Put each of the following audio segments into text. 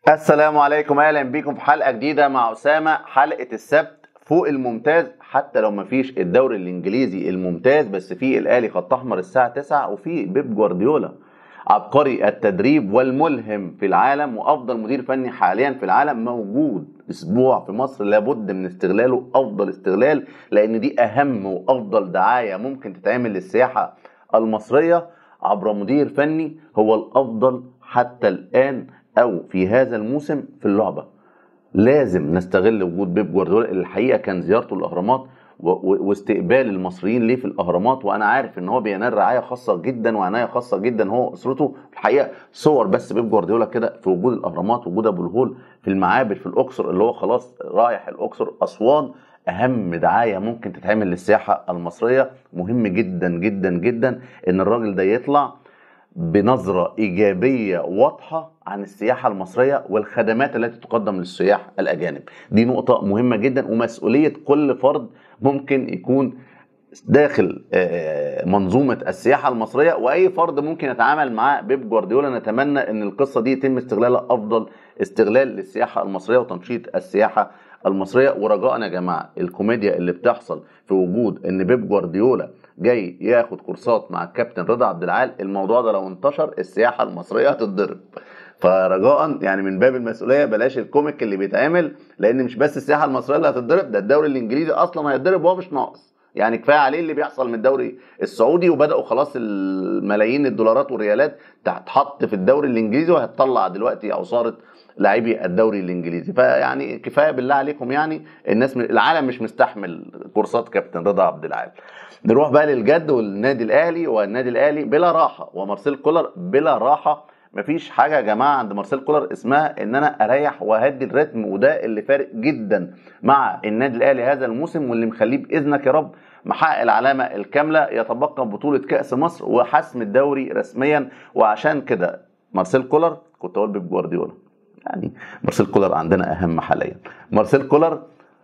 السلام عليكم اهلا بيكم في حلقه جديده مع اسامه حلقه السبت فوق الممتاز حتى لو مفيش الدوري الانجليزي الممتاز بس في الاهلي خط احمر الساعه 9 وفي بيب جوارديولا عبقري التدريب والملهم في العالم وافضل مدير فني حاليا في العالم موجود اسبوع في مصر لابد من استغلاله افضل استغلال لان دي اهم وافضل دعايه ممكن تتعمل للسياحه المصريه عبر مدير فني هو الافضل حتى الان او في هذا الموسم في اللعبه لازم نستغل وجود بيب جوارديولا اللي الحقيقه كان زيارته الاهرامات و- و- واستقبال المصريين ليه في الاهرامات وانا عارف ان هو بينال رعايه خاصه جدا وعنايه خاصه جدا هو واسرته الحقيقه صور بس بيب جوارديولا كده في وجود الاهرامات وجود ابو الهول في المعابد في الاقصر اللي هو خلاص رايح الاقصر اسوان اهم دعايه ممكن تتعمل للسياحه المصريه مهم جدا جدا جدا ان الراجل ده يطلع بنظرة إيجابية واضحة عن السياحة المصرية والخدمات التي تقدم للسياح الأجانب دي نقطة مهمة جدا ومسؤولية كل فرد ممكن يكون داخل آه، منظومة السياحة المصرية وأي فرد ممكن يتعامل مع بيب جوارديولا نتمنى أن القصة دي يتم استغلالها أفضل استغلال للسياحة المصرية وتنشيط السياحة المصرية ورجاء يا جماعة الكوميديا اللي بتحصل في وجود أن بيب جوارديولا جاي ياخد كورسات مع الكابتن رضا عبد العال الموضوع ده لو انتشر السياحة المصرية هتتضرب فرجاء يعني من باب المسؤوليه بلاش الكوميك اللي بيتعمل لان مش بس السياحه المصريه اللي هتتضرب ده الدوري الانجليزي اصلا هيتضرب وهو مش ناقص يعني كفايه عليه اللي بيحصل من الدوري السعودي وبداوا خلاص الملايين الدولارات والريالات تتحط في الدوري الانجليزي وهتطلع دلوقتي عصاره لاعبي الدوري الانجليزي فيعني كفايه بالله عليكم يعني الناس من العالم مش مستحمل كورسات كابتن رضا عبد العال نروح بقى للجد والنادي الاهلي والنادي الاهلي بلا راحه ومارسيل كولر بلا راحه مفيش حاجه يا جماعه عند مارسيل كولر اسمها ان انا اريح واهدي الريتم وده اللي فارق جدا مع النادي الاهلي هذا الموسم واللي مخليه باذنك يا رب محقق العلامه الكامله يتبقى بطوله كاس مصر وحسم الدوري رسميا وعشان كده مارسيل كولر كنت اقول بيب جوارديولا يعني مارسيل كولر عندنا اهم حاليا مارسيل كولر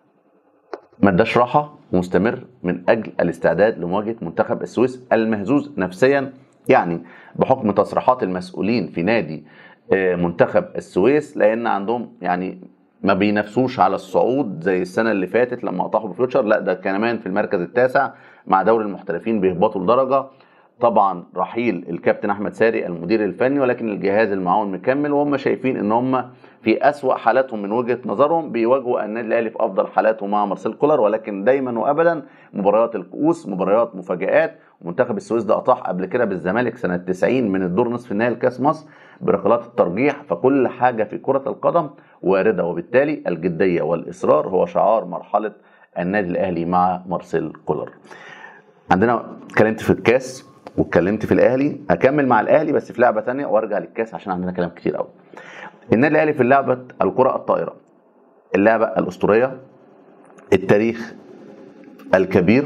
ما اداش راحه ومستمر من اجل الاستعداد لمواجهه منتخب السويس المهزوز نفسيا يعني بحكم تصريحات المسؤولين في نادي آه، منتخب السويس لان عندهم يعني ما بينافسوش على الصعود زي السنه اللي فاتت لما قطعوا بفيوتشر لا ده كمان في المركز التاسع مع دوري المحترفين بيهبطوا لدرجه طبعا رحيل الكابتن احمد ساري المدير الفني ولكن الجهاز المعاون مكمل وهم شايفين ان هم في اسوا حالاتهم من وجهه نظرهم بيواجهوا النادي الاهلي في افضل حالاته مع مارسيل كولر ولكن دايما وابدا مباريات الكؤوس مباريات مفاجات ومنتخب السويس ده اطاح قبل كده بالزمالك سنه 90 من الدور نصف النهائي لكاس مصر بركلات الترجيح فكل حاجه في كره القدم وارده وبالتالي الجديه والاصرار هو شعار مرحله النادي الاهلي مع مارسيل كولر عندنا اتكلمت في الكاس واتكلمت في الاهلي اكمل مع الاهلي بس في لعبه تانية وارجع للكاس عشان عندنا كلام كتير قوي النادي الاهلي في لعبه الكره الطائره اللعبه الاسطوريه التاريخ الكبير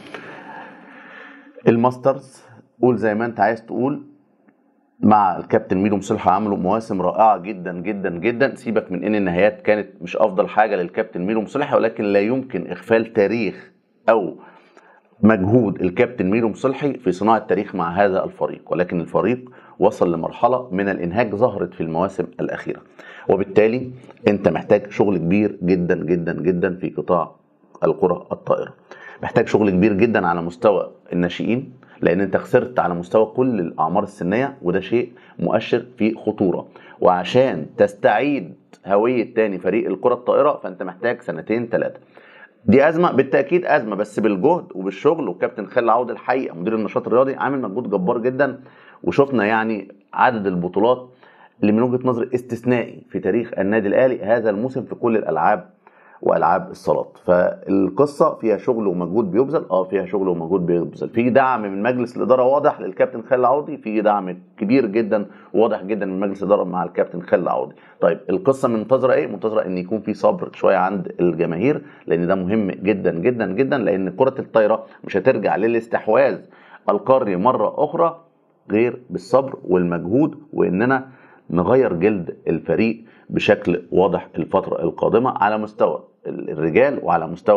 الماسترز قول زي ما انت عايز تقول مع الكابتن ميدو مصلحة عملوا مواسم رائعة جدا جدا جدا سيبك من ان النهايات كانت مش افضل حاجة للكابتن ميدو مصلحة ولكن لا يمكن اغفال تاريخ او مجهود الكابتن ميدو مصلحي في صناعة تاريخ مع هذا الفريق ولكن الفريق وصل لمرحلة من الانهاك ظهرت في المواسم الاخيرة وبالتالي انت محتاج شغل كبير جدا جدا جدا في قطاع الكرة الطائرة محتاج شغل كبير جدا على مستوى الناشئين لان انت خسرت على مستوى كل الاعمار السنيه وده شيء مؤشر في خطوره وعشان تستعيد هويه تاني فريق الكره الطائره فانت محتاج سنتين ثلاثه دي ازمه بالتاكيد ازمه بس بالجهد وبالشغل وكابتن خالد عوض الحقيقه مدير النشاط الرياضي عامل مجهود جبار جدا وشفنا يعني عدد البطولات اللي من وجهه نظري استثنائي في تاريخ النادي الاهلي هذا الموسم في كل الالعاب والعاب الصالات فالقصه فيها شغل ومجهود بيبذل اه فيها شغل ومجهود بيبذل في دعم من مجلس الاداره واضح للكابتن خالد العوضي في دعم كبير جدا واضح جدا من مجلس الاداره مع الكابتن خالد العوضي طيب القصه منتظره ايه منتظره ان يكون في صبر شويه عند الجماهير لان ده مهم جدا جدا جدا لان كره الطايره مش هترجع للاستحواذ القاري مره اخرى غير بالصبر والمجهود واننا نغير جلد الفريق بشكل واضح الفترة القادمة على مستوى الرجال وعلى مستوى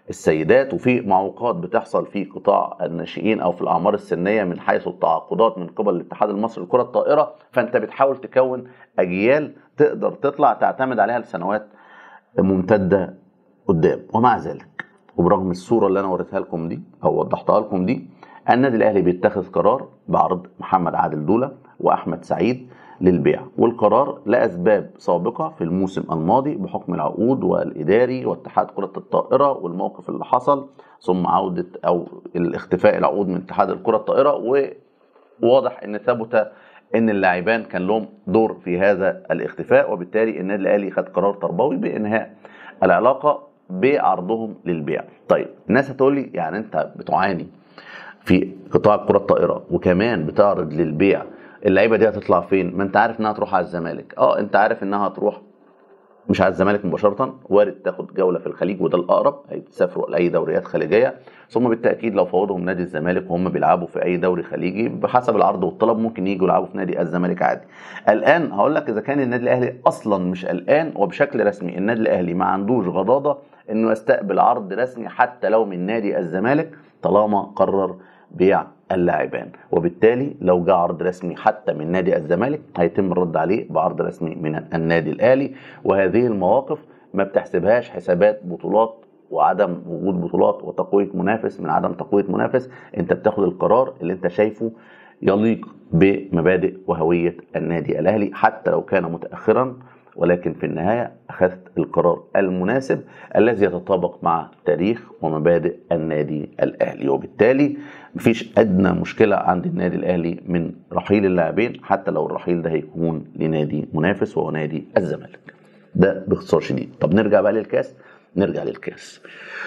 السيدات وفي معوقات بتحصل في قطاع الناشئين او في الاعمار السنيه من حيث التعاقدات من قبل الاتحاد المصري لكره الطائره فانت بتحاول تكون اجيال تقدر تطلع تعتمد عليها لسنوات ممتده قدام ومع ذلك وبرغم الصوره اللي انا وريتها لكم دي او وضحتها لكم دي النادي الاهلي بيتخذ قرار بعرض محمد عادل دوله واحمد سعيد للبيع والقرار لاسباب سابقه في الموسم الماضي بحكم العقود والاداري واتحاد كره الطائره والموقف اللي حصل ثم عوده او الاختفاء العقود من اتحاد الكره الطائره وواضح ان ثبت ان اللاعبان كان لهم دور في هذا الاختفاء وبالتالي النادي الاهلي خد قرار تربوي بانهاء العلاقه بعرضهم للبيع. طيب الناس هتقول لي يعني انت بتعاني في قطاع الكره الطائره وكمان بتعرض للبيع اللعيبه دي هتطلع فين؟ ما انت عارف انها هتروح على الزمالك، اه انت عارف انها هتروح مش على الزمالك مباشره وارد تاخد جوله في الخليج وده الاقرب هيسافروا لاي دوريات خليجيه ثم بالتاكيد لو فوضهم نادي الزمالك وهم بيلعبوا في اي دوري خليجي بحسب العرض والطلب ممكن يجوا يلعبوا في نادي الزمالك عادي. الان هقول لك اذا كان النادي الاهلي اصلا مش قلقان وبشكل رسمي النادي الاهلي ما عندوش غضاضه انه يستقبل عرض رسمي حتى لو من نادي الزمالك طالما قرر بيع اللاعبان وبالتالي لو جاء عرض رسمي حتى من نادي الزمالك هيتم الرد عليه بعرض رسمي من النادي الاهلي وهذه المواقف ما بتحسبهاش حسابات بطولات وعدم وجود بطولات وتقويه منافس من عدم تقويه منافس انت بتاخد القرار اللي انت شايفه يليق بمبادئ وهويه النادي الاهلي حتى لو كان متاخرا ولكن في النهاية أخذت القرار المناسب الذي يتطابق مع تاريخ ومبادئ النادي الأهلي وبالتالي مفيش أدنى مشكلة عند النادي الأهلي من رحيل اللاعبين حتى لو الرحيل ده هيكون لنادي منافس وهو نادي الزمالك ده باختصار شديد طب نرجع بقى للكاس نرجع للكاس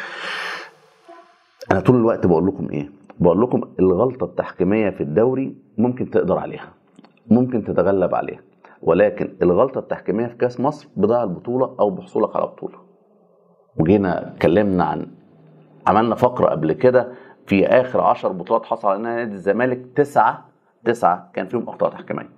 أنا طول الوقت بقول لكم إيه بقول لكم الغلطة التحكيمية في الدوري ممكن تقدر عليها ممكن تتغلب عليها ولكن الغلطه التحكيميه في كاس مصر بضاع البطوله او بحصولك على بطوله وجينا اتكلمنا عن عملنا فقره قبل كده في اخر عشر بطولات حصل عليها نادي الزمالك تسعه تسعه كان فيهم اخطاء تحكيميه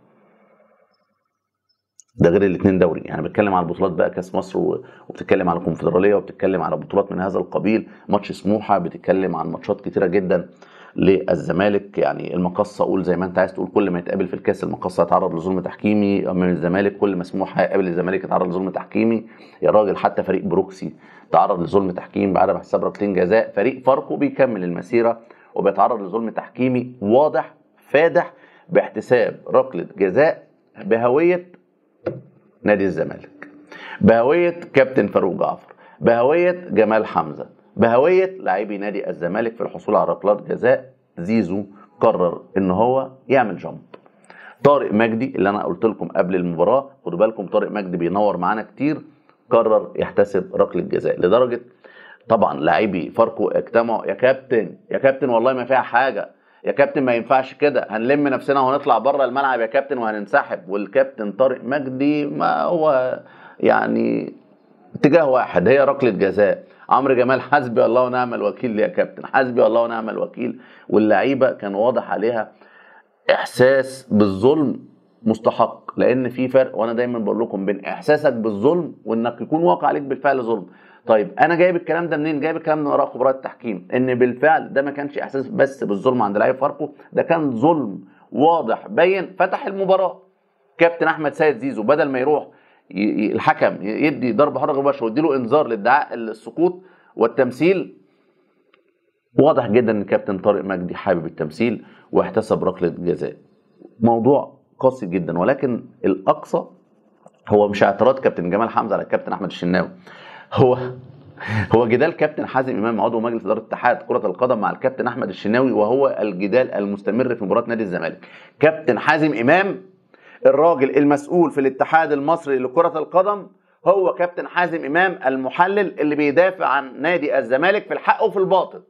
ده غير الاثنين دوري يعني بتكلم على البطولات بقى كاس مصر وبتتكلم على الكونفدراليه وبتتكلم على بطولات من هذا القبيل ماتش سموحه بتتكلم عن ماتشات كتيره جدا للزمالك يعني المقصه قول زي ما انت عايز تقول كل ما يتقابل في الكاس المقصه يتعرض لظلم تحكيمي من الزمالك كل ما سموح هيقابل الزمالك يتعرض لظلم تحكيمي يا راجل حتى فريق بروكسي تعرض لظلم تحكيمي بعدم حساب ركلتين جزاء فريق فاركو بيكمل المسيره وبيتعرض لظلم تحكيمي واضح فادح باحتساب ركله جزاء بهويه نادي الزمالك بهويه كابتن فاروق جعفر بهويه جمال حمزه بهويه لاعبي نادي الزمالك في الحصول على ركلات جزاء زيزو قرر ان هو يعمل جامب طارق مجدي اللي انا قلت لكم قبل المباراه خدوا بالكم طارق مجدي بينور معانا كتير قرر يحتسب ركله جزاء لدرجه طبعا لاعبي فاركو اجتمعوا يا كابتن يا كابتن والله ما فيها حاجه يا كابتن ما ينفعش كده هنلم نفسنا وهنطلع بره الملعب يا كابتن وهننسحب والكابتن طارق مجدي ما هو يعني اتجاه واحد هي ركله جزاء عمرو جمال حسبي الله ونعم الوكيل يا كابتن حسبي الله ونعم الوكيل واللعيبه كان واضح عليها احساس بالظلم مستحق لان في فرق وانا دايما بقول لكم بين احساسك بالظلم وانك يكون واقع عليك بالفعل ظلم طيب انا جايب الكلام ده منين جايب الكلام ده من وراء خبراء التحكيم ان بالفعل ده ما كانش احساس بس بالظلم عند لعيب فاركو ده كان ظلم واضح بين فتح المباراه كابتن احمد سيد زيزو بدل ما يروح الحكم يدي ضربه حره مباشره ويديله انذار لادعاء السقوط والتمثيل واضح جدا ان كابتن طارق مجدي حابب التمثيل واحتسب ركله جزاء موضوع قاسي جدا ولكن الاقصى هو مش اعتراض كابتن جمال حمزه على الكابتن احمد الشناوي هو هو جدال كابتن حازم امام عضو مجلس اداره اتحاد كره القدم مع الكابتن احمد الشناوي وهو الجدال المستمر في مباراه نادي الزمالك كابتن حازم امام الراجل المسؤول في الاتحاد المصري لكرة القدم هو كابتن حازم إمام المحلل اللي بيدافع عن نادي الزمالك في الحق وفي الباطل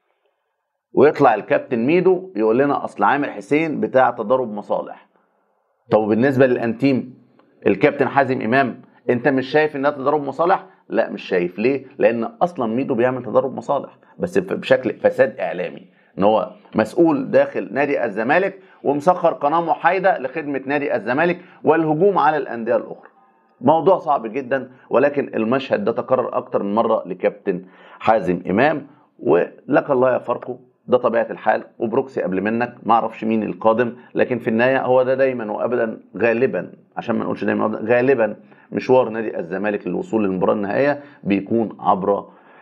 ويطلع الكابتن ميدو يقول لنا أصل عامر حسين بتاع تضارب مصالح طب بالنسبة للأنتيم الكابتن حازم إمام أنت مش شايف إنها تضارب مصالح؟ لا مش شايف ليه؟ لأن أصلا ميدو بيعمل تضارب مصالح بس بشكل فساد إعلامي ان هو مسؤول داخل نادي الزمالك ومسخر قناه محايده لخدمه نادي الزمالك والهجوم على الانديه الاخرى موضوع صعب جدا ولكن المشهد ده تكرر اكتر من مره لكابتن حازم امام ولك الله يا فاركو ده طبيعه الحال وبروكسي قبل منك ما اعرفش مين القادم لكن في النهايه هو ده دايما وابدا غالبا عشان ما نقولش دايما وأبداً، غالبا مشوار نادي الزمالك للوصول للمباراه النهائيه بيكون عبر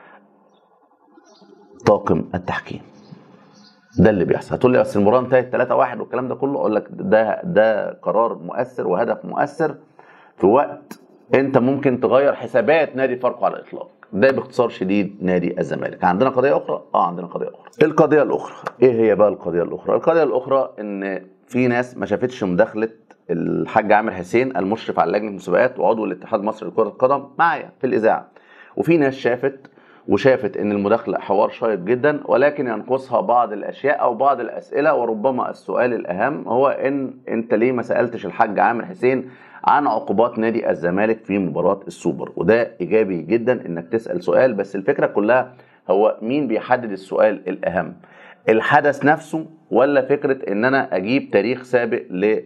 طاقم التحكيم ده اللي بيحصل هتقول لي بس المباراه انتهت 3 1 والكلام ده كله اقول لك ده ده قرار مؤثر وهدف مؤثر في وقت انت ممكن تغير حسابات نادي فاركو على الاطلاق ده باختصار شديد نادي الزمالك عندنا قضيه اخرى اه عندنا قضيه اخرى القضيه الاخرى ايه هي بقى القضيه الاخرى القضيه الاخرى ان في ناس ما شافتش مداخله الحاج عامر حسين المشرف على لجنه المسابقات وعضو الاتحاد المصري لكره القدم معايا في الاذاعه وفي ناس شافت وشافت ان المداخله حوار شيق جدا ولكن ينقصها بعض الاشياء او بعض الاسئله وربما السؤال الاهم هو ان انت ليه ما سالتش الحاج عامر حسين عن عقوبات نادي الزمالك في مباراه السوبر وده ايجابي جدا انك تسال سؤال بس الفكره كلها هو مين بيحدد السؤال الاهم الحدث نفسه ولا فكره ان انا اجيب تاريخ سابق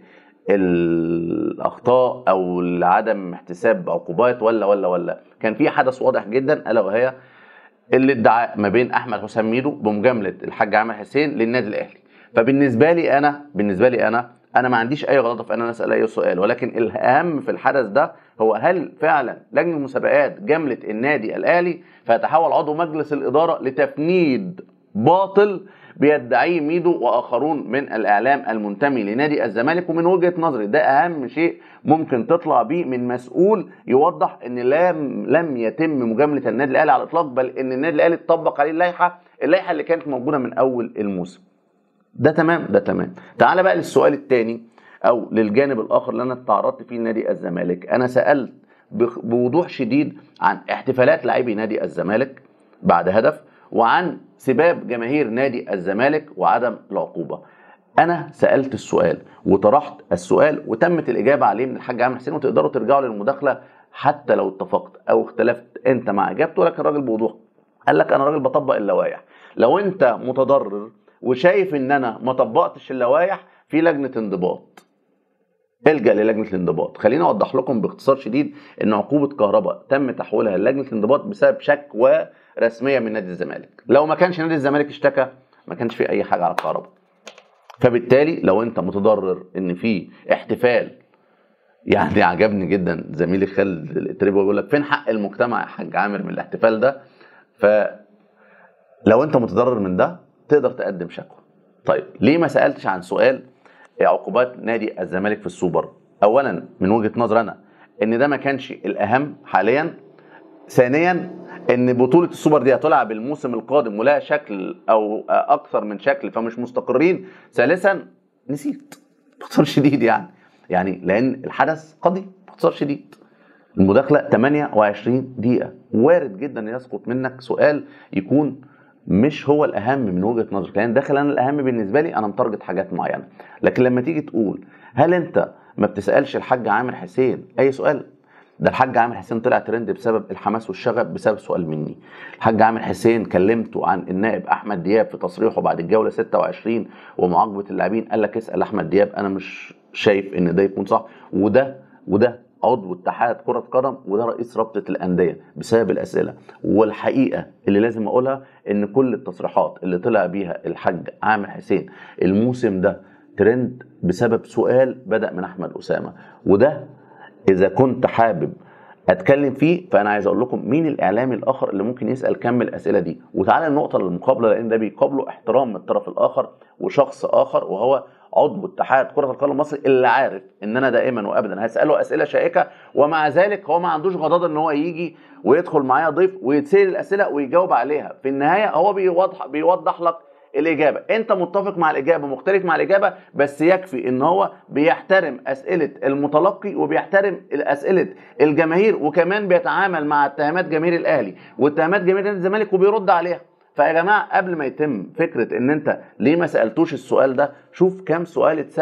للاخطاء او لعدم احتساب عقوبات ولا ولا ولا كان في حدث واضح جدا الا وهي الادعاء ما بين احمد حسام ميدو بمجامله الحاج عامر حسين للنادي الاهلي فبالنسبه لي انا بالنسبه لي انا انا ما عنديش اي غلطه في ان انا اسال اي سؤال ولكن الاهم في الحدث ده هو هل فعلا لجنه المسابقات جملت النادي الاهلي فيتحول عضو مجلس الاداره لتفنيد باطل بيدعيه ميدو واخرون من الاعلام المنتمي لنادي الزمالك ومن وجهه نظري ده اهم شيء ممكن تطلع بيه من مسؤول يوضح ان لم لم يتم مجامله النادي الاهلي على الاطلاق بل ان النادي الاهلي اتطبق عليه اللائحه اللائحه اللي كانت موجوده من اول الموسم ده تمام ده تمام تعال بقى للسؤال الثاني او للجانب الاخر اللي انا تعرضت فيه لنادي الزمالك انا سالت بخ- بوضوح شديد عن احتفالات لاعبي نادي الزمالك بعد هدف وعن سباب جماهير نادي الزمالك وعدم العقوبه انا سالت السؤال وطرحت السؤال وتمت الاجابه عليه من الحاج عامر حسين وتقدروا ترجعوا للمداخله حتى لو اتفقت او اختلفت انت مع اجابته ولكن الراجل بوضوح قال لك انا راجل بطبق اللوائح لو انت متضرر وشايف ان انا ما طبقتش اللوائح في لجنه انضباط الجا للجنه الانضباط خليني اوضح لكم باختصار شديد ان عقوبه كهرباء تم تحويلها للجنه الانضباط بسبب شكوى رسميه من نادي الزمالك لو ما كانش نادي الزمالك اشتكى ما كانش في اي حاجه على الكهرباء فبالتالي لو انت متضرر ان في احتفال يعني عجبني جدا زميلي خالد الاتريبي بيقول لك فين حق المجتمع يا حاج عامر من الاحتفال ده فلو انت متضرر من ده تقدر تقدم شكوى طيب ليه ما سالتش عن سؤال عقوبات نادي الزمالك في السوبر اولا من وجهه نظر انا ان ده ما كانش الاهم حاليا ثانيا ان بطوله السوبر دي هتلعب الموسم القادم ولها شكل او اكثر من شكل فمش مستقرين ثالثا نسيت باختصار شديد يعني يعني لان الحدث قضي باختصار شديد المداخله 28 دقيقه وارد جدا يسقط منك سؤال يكون مش هو الاهم من وجهه نظرك لان داخل انا الاهم بالنسبه لي انا متارجت حاجات معينه لكن لما تيجي تقول هل انت ما بتسالش الحاج عامر حسين اي سؤال ده الحاج عامر حسين طلع ترند بسبب الحماس والشغف بسبب سؤال مني الحاج عامر حسين كلمته عن النائب احمد دياب في تصريحه بعد الجوله 26 ومعاقبه اللاعبين قال لك اسال احمد دياب انا مش شايف ان ده يكون صح وده وده عضو اتحاد كرة قدم وده رئيس رابطة الأندية بسبب الأسئلة والحقيقة اللي لازم أقولها إن كل التصريحات اللي طلع بيها الحاج عامر حسين الموسم ده ترند بسبب سؤال بدأ من أحمد أسامة وده إذا كنت حابب اتكلم فيه فانا عايز اقول لكم مين الاعلامي الاخر اللي ممكن يسال كم الاسئله دي وتعالى النقطه للمقابله لان ده بيقابله احترام من الطرف الاخر وشخص اخر وهو عضو اتحاد كره القدم المصري اللي عارف ان انا دائما وابدا هساله اسئله شائكه ومع ذلك هو ما عندوش غضاضه ان هو يجي ويدخل معايا ضيف ويتسال الاسئله ويجاوب عليها في النهايه هو بيوضح بيوضح لك الاجابه انت متفق مع الاجابه مختلف مع الاجابه بس يكفي ان هو بيحترم اسئله المتلقي وبيحترم اسئله الجماهير وكمان بيتعامل مع اتهامات جماهير الاهلي واتهامات جماهير نادي الزمالك وبيرد عليها فيا جماعه قبل ما يتم فكره ان انت ليه ما سالتوش السؤال ده شوف كام سؤال اتسال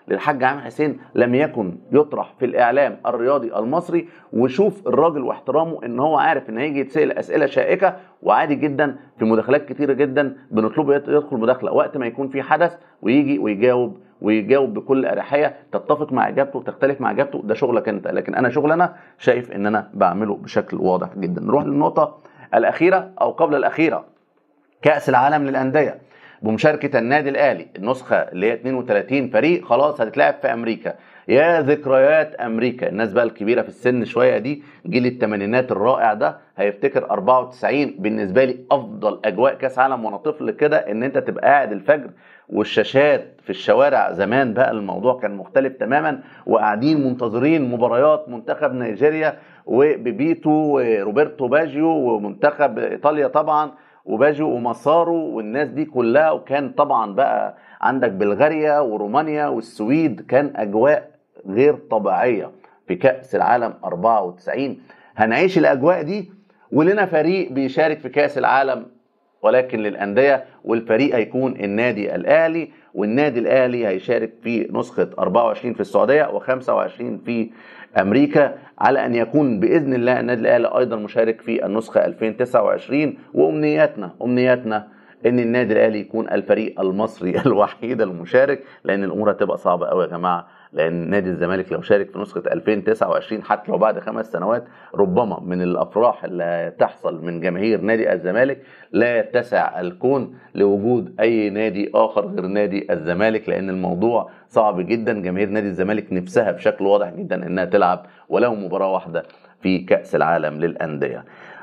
للحاج عامر حسين لم يكن يطرح في الاعلام الرياضي المصري وشوف الراجل واحترامه ان هو عارف ان هيجي يتسال اسئله شائكه وعادي جدا في مداخلات كتيره جدا بنطلبه يدخل مداخله وقت ما يكون في حدث ويجي ويجاوب ويجاوب بكل اريحيه تتفق مع اجابته تختلف مع اجابته ده شغلك انت لكن انا شغل انا شايف ان انا بعمله بشكل واضح جدا نروح للنقطه الاخيره او قبل الاخيره كاس العالم للانديه بمشاركه النادي الاهلي النسخه اللي هي 32 فريق خلاص هتتلعب في امريكا يا ذكريات امريكا الناس بقى الكبيره في السن شويه دي جيل الثمانينات الرائع ده هيفتكر 94 بالنسبه لي افضل اجواء كاس عالم وانا طفل كده ان انت تبقى قاعد الفجر والشاشات في الشوارع زمان بقى الموضوع كان مختلف تماما وقاعدين منتظرين مباريات منتخب نيجيريا وبيبيتو وروبرتو باجيو ومنتخب ايطاليا طبعا وباجيو ومسارو والناس دي كلها وكان طبعا بقى عندك بلغاريا ورومانيا والسويد كان اجواء غير طبيعيه في كاس العالم 94 هنعيش الاجواء دي ولنا فريق بيشارك في كاس العالم ولكن للانديه والفريق هيكون النادي الاهلي والنادي الاهلي هيشارك في نسخه 24 في السعوديه و25 في امريكا على ان يكون باذن الله النادي الاهلي ايضا مشارك في النسخه 2029 وامنياتنا امنياتنا ان النادي الاهلي يكون الفريق المصري الوحيد المشارك لان الامور هتبقى صعبه قوي يا جماعه لان نادي الزمالك لو شارك في نسخه 2029 حتى لو بعد خمس سنوات ربما من الافراح اللي تحصل من جماهير نادي الزمالك لا يتسع الكون لوجود اي نادي اخر غير نادي الزمالك لان الموضوع صعب جدا جماهير نادي الزمالك نفسها بشكل واضح جدا انها تلعب ولو مباراه واحده في كاس العالم للانديه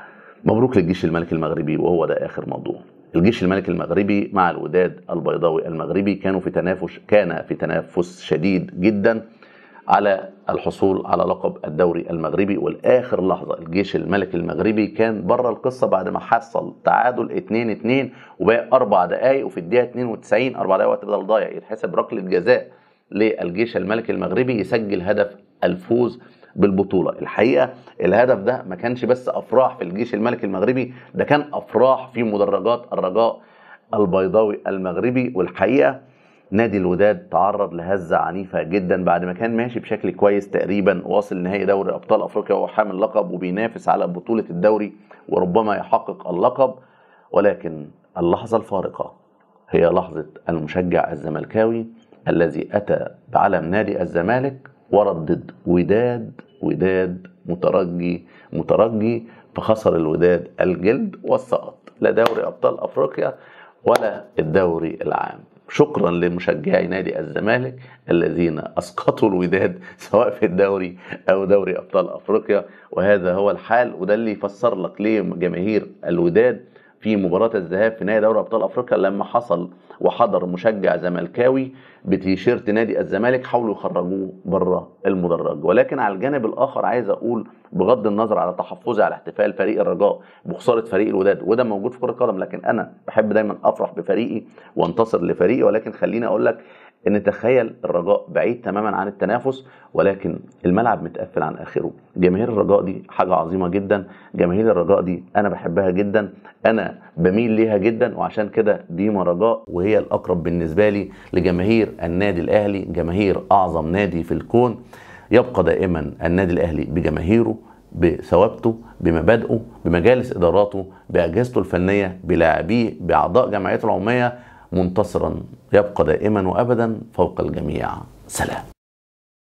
مبروك للجيش الملكي المغربي وهو ده اخر موضوع الجيش الملكي المغربي مع الوداد البيضاوي المغربي كانوا في تنافس كان في تنافس شديد جدا على الحصول على لقب الدوري المغربي والاخر لحظه الجيش الملكي المغربي كان بره القصه بعد ما حصل تعادل 2 2 وباقي اربع دقائق وفي الدقيقه 92 اربع دقائق وقت بدل ضايع يتحسب ركله جزاء للجيش الملكي المغربي يسجل هدف الفوز بالبطوله الحقيقه الهدف ده ما كانش بس افراح في الجيش الملكي المغربي ده كان افراح في مدرجات الرجاء البيضاوي المغربي والحقيقه نادي الوداد تعرض لهزه عنيفه جدا بعد ما كان ماشي بشكل كويس تقريبا واصل نهائي دوري ابطال افريقيا وهو حامل لقب وبينافس على بطوله الدوري وربما يحقق اللقب ولكن اللحظه الفارقه هي لحظه المشجع الزملكاوي الذي اتى بعلم نادي الزمالك وردد وداد وداد مترجي مترجي فخسر الوداد الجلد والسقط لا دوري ابطال افريقيا ولا الدوري العام شكرا لمشجعي نادي الزمالك الذين اسقطوا الوداد سواء في الدوري او دوري ابطال افريقيا وهذا هو الحال وده اللي يفسر لك ليه جماهير الوداد في مباراة الذهاب في نهائي دوري ابطال افريقيا لما حصل وحضر مشجع زملكاوي بتيشيرت نادي الزمالك حاولوا يخرجوه بره المدرج ولكن على الجانب الاخر عايز اقول بغض النظر على تحفظي على احتفال فريق الرجاء بخساره فريق الوداد وده موجود في كره القدم لكن انا بحب دايما افرح بفريقي وانتصر لفريقي ولكن خليني اقول لك ان تخيل الرجاء بعيد تماما عن التنافس ولكن الملعب متقفل عن اخره جماهير الرجاء دي حاجه عظيمه جدا جماهير الرجاء دي انا بحبها جدا انا بميل ليها جدا وعشان كده ديما رجاء وهي الاقرب بالنسبه لي لجماهير النادي الاهلي جماهير اعظم نادي في الكون يبقى دائما النادي الاهلي بجماهيره بثوابته بمبادئه بمجالس اداراته باجهزته الفنيه بلاعبيه باعضاء جمعيته العموميه منتصرا يبقى دائما وابدا فوق الجميع سلام